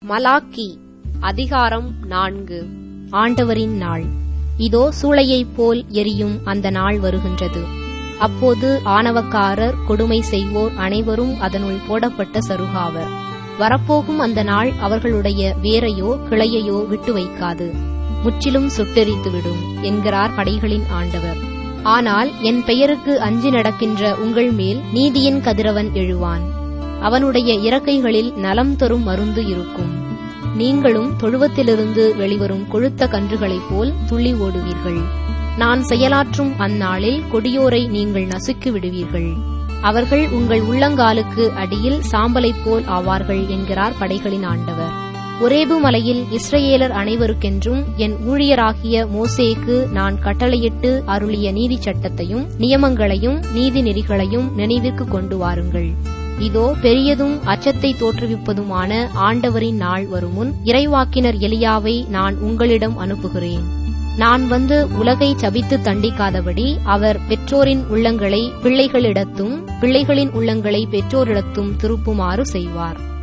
Malachi அதிகாரம் நான்கு ஆண்டவரின் நாள் இதோ சூளையைப் போல் எரியும் அந்த நாள் வருகின்றது அப்போது ஆணவக்காரர் கொடுமை செய்வோர் அனைவரும் அதனுள் போடப்பட்ட சருகாவர் வரப்போகும் அந்த நாள் அவர்களுடைய வேரையோ கிளையையோ விட்டு வைக்காது முற்றிலும் சுட்டெரித்துவிடும் என்கிறார் படைகளின் ஆண்டவர் ஆனால் என் பெயருக்கு அஞ்சி நடக்கின்ற உங்கள் மேல் நீதியின் கதிரவன் எழுவான் அவனுடைய இறக்கைகளில் நலம் தரும் மருந்து இருக்கும் நீங்களும் தொழுவத்திலிருந்து வெளிவரும் கொழுத்த கன்றுகளைப் போல் துள்ளி ஓடுவீர்கள் நான் செயலாற்றும் அந்நாளில் கொடியோரை நீங்கள் நசுக்கி விடுவீர்கள் அவர்கள் உங்கள் உள்ளங்காலுக்கு அடியில் சாம்பலைப் போல் ஆவார்கள் என்கிறார் படைகளின் ஆண்டவர் ஒரேபு மலையில் இஸ்ரேலர் அனைவருக்கென்றும் என் ஊழியராகிய மோசேக்கு நான் கட்டளையிட்டு அருளிய நீதி சட்டத்தையும் நியமங்களையும் நீதி நெறிகளையும் நினைவிற்கு கொண்டு வாருங்கள் இதோ பெரியதும் அச்சத்தை தோற்றுவிப்பதுமான ஆண்டவரின் நாள் வருமுன் இறைவாக்கினர் எலியாவை நான் உங்களிடம் அனுப்புகிறேன் நான் வந்து உலகை சபித்து தண்டிக்காதபடி அவர் பெற்றோரின் உள்ளங்களை பிள்ளைகளிடத்தும் பிள்ளைகளின் உள்ளங்களை பெற்றோரிடத்தும் திருப்புமாறு செய்வார்